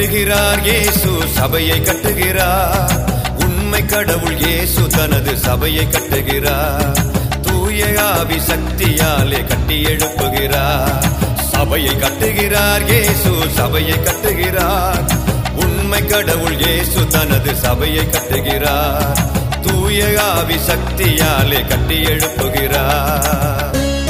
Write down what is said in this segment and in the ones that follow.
கட்டுகிறார் இயேசு சபையை கட்டுகிறார் உண்மை கடவுள் இயேசு தனது சபையை கட்டுகிறார் தூய ஆவி சக்தியாலே கட்டி எழுப்புகிறார் சபையை கட்டுகிறார் இயேசு சபையை கட்டுகிறார் உண்மை கடவுள் இயேசு தனது சபையை கட்டுகிறார் தூய ஆவி சக்தியாலே கட்டி எழுப்புகிறார்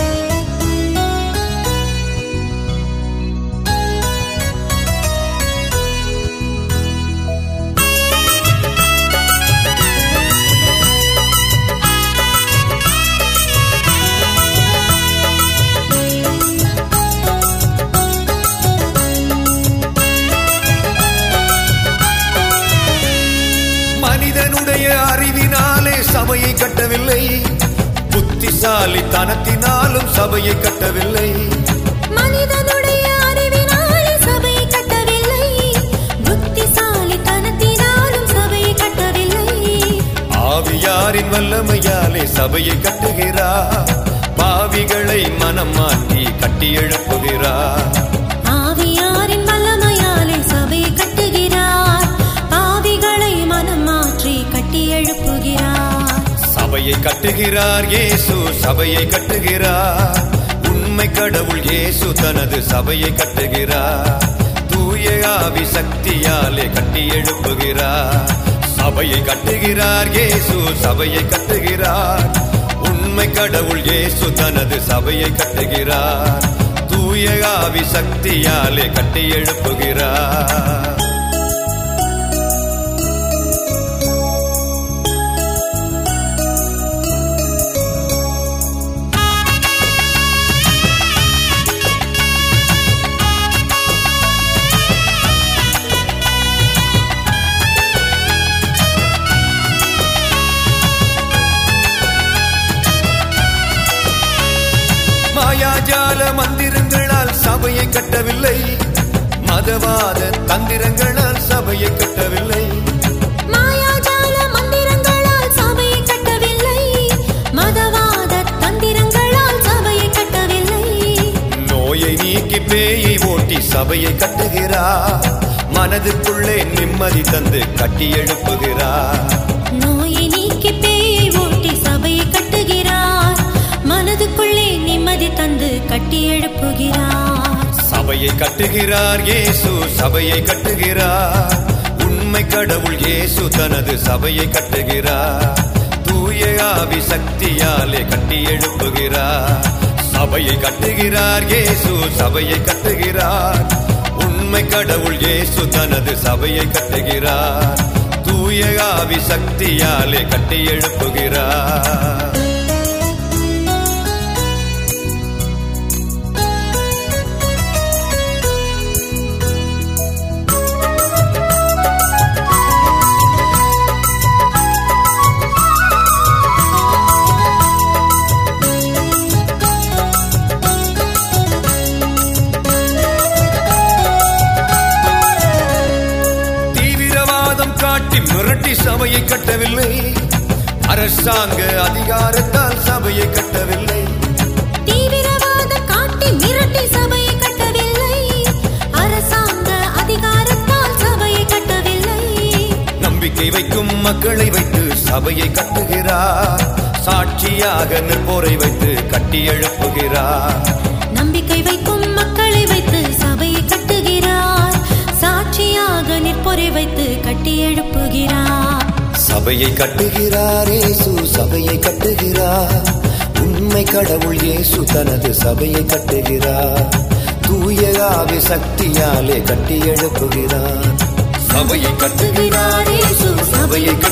மனிதனுடைய அறிவினாலே சபையை கட்டவில்லை புத்திசாலி தனத்தினாலும் சபையை கட்டவில்லை மனிதனுடைய அறிவினாலே சபையை கட்டவில்லை புத்திசாலித்தனத்தினாலும் சபையை கட்டவில்லை ஆவியாரின் வல்லமையாலே சபையை கட்டுகிறார் பாவிகளை மனம் மாற்றி கட்டி எழுப்புகிறார் ஆவியாரின் வல்லமையாலே சபையை கட்டுகிறார் பாவிகளை மனம் மாற்றி கட்டி எழுப்புகிறார் சபையை கட்டுகிறார் இயேசு சபையை கட்டுகிறார் உண்மை கடவுள் இயேசு தனது சபையை கட்டுகிறார் தூய ஆவி சக்தியாலே கட்டி எழுப்புகிறார் சபையை கட்டுகிறார் இயேசு சபையை கட்டுகிறார் உண்மை கடவுள் இயேசு தனது சபையை கட்டுகிறார் தூய ஆவி சக்தியாலே கட்டி எழுப்புகிறார் மாயாஜால மந்திரங்களால் சபையை கட்டவில்லை மதவாத தந்திரங்களால் சபையை கட்டவில்லை மாயாஜால மந்திரங்களால் சபையை கட்டவில்லை மதவாத தந்திரங்களால் சபையை கட்டவில்லை நோயை நீக்கி பேயை ஓட்டி சபையை கட்டுகிறார் மனதுக்குள்ளே நிம்மதி தந்து கட்டி எழுப்புகிறார் நோயை நீக்கி பேயை ஓட்டி சபையை கட்டுகிறார் மனதுக்குள்ளே நிம்மதி தந்து கட்டி எழுப்புகிறார் சபையை கட்டுகிறார் இயேசு சபையை கட்டுகிறார் உண்மை கடவுள் இயேசு தனது சபையை கட்டுகிறார் தூய ஆவி சக்தியாலே கட்டி எழுப்புகிறார் சபையை கட்டுகிறார் இயேசு சபையை கட்டுகிறார் உண்மை கடவுள் இயேசு தனது சபையை கட்டுகிறார் தூய ஆவி சக்தியாலே கட்டி எழுப்புகிறார் தீவிரவாதம் காட்டி மிரட்டி சபையை கட்டவில்லை அரசாங்க அதிகாரத்தால் சபையை கட்டவில்லை தீவிரவாதம் காட்டி மிரட்டி சபையை கட்டவில்லை அரசாங்க அதிகாரத்தால் சபையை கட்டவில்லை நம்பிக்கை வைக்கும் மக்களை வைத்து சபையை கட்டுகிறார் சாட்சியாக நிற்போரை வைத்து கட்டி எழுப்புகிறார் நம்பிக்கை வைக்கும் மக்களை வைத்து சபையை கட்டுகிறார் சாட்சியாக நிற்பொறை வைத்து கட்டி எழுப்புகிறார் சபையை கட்டுகிறார் இயேசு சபையை கட்டுகிறார் உண்மை கடவுள் இயேசு தனது சபையை கட்டுகிறார் தூய ஆவி சக்தியாலே கட்டி எழுப்புகிறார் சபையை கட்டுகிறார் இயேசு சபையை